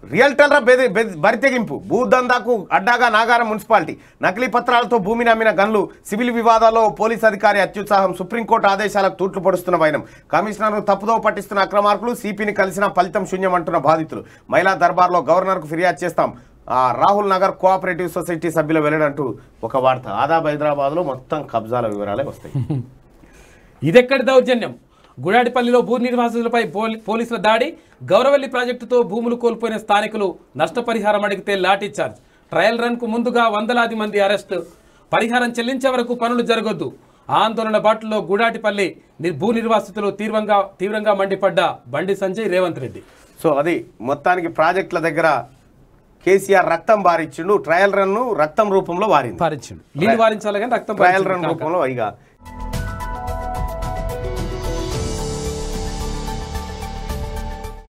రియల్టర్ల బెది బెది- బరితెగింపు భూదందాకు అడ్డాగా నాగారం మున్సిపాలిటీ నకిలీ పత్రాలతో భూమిని అమ్మిన గన్లు సివిల్ వివాదాల్లో పోలీస్ అధికారి అత్యుత్సాహం సుప్రీంకోర్టు ఆదేశాలకు తూట్లు పొడుస్తున్న వైనం కమిషనర్ను తప్పుదో పట్టిస్తున్న అక్రమార్కులు సిపిని కలిసిన ఫలితం శూన్యమంటున్న బాధితులు మహిళా దర్బార్లో గవర్నర్కు ఫిర్యాదు చేస్తాం ఆ, రాహుల్ నగర్ కోఆపరేటివ్ సొసైటీ సభ్యుల వెల్లడంటూ ఒక వార్త ఆదాబ్ హైదరాబాద్లో మొత్తం కబ్జాల వివరాలే వస్తాయి ఇదెక్కడి దౌర్జన్యం గుడాడిపల్లిలో భూ నిర్వాసితులపై పోలీ- పోలీసుల దాడి గౌరవల్లి ప్రాజెక్టుతో భూములు కోల్పోయిన స్థానికులు నష్టపరిహారం అడిగితే లాఠీ చార్జ్ ట్రయల్ రన్ కు ముందుగా వందలాది మంది అరెస్ట్ పరిహారం చెల్లించే వరకు పనులు జరగొద్దు ఆందోళన బాటలో గుడాటిపల్లి ని- భూ నిర్వాసితులు తీవ్రంగా తీవ్రంగా మండిపడ్డ బండి సంజయ్ రేవంత్ రెడ్డి సో అది మొత్తానికి ప్రాజెక్టుల దగ్గర కేసీఆర్ రక్తం బారిచ్చిండు ట్రయల్ రన్ను రక్తం రూపంలో వారింది వారించిండు నీళ్ళు వారించాలి కానీ రక్తం ట్రయల్ వారించిండు రన్ కాక. రూపంలో ఇక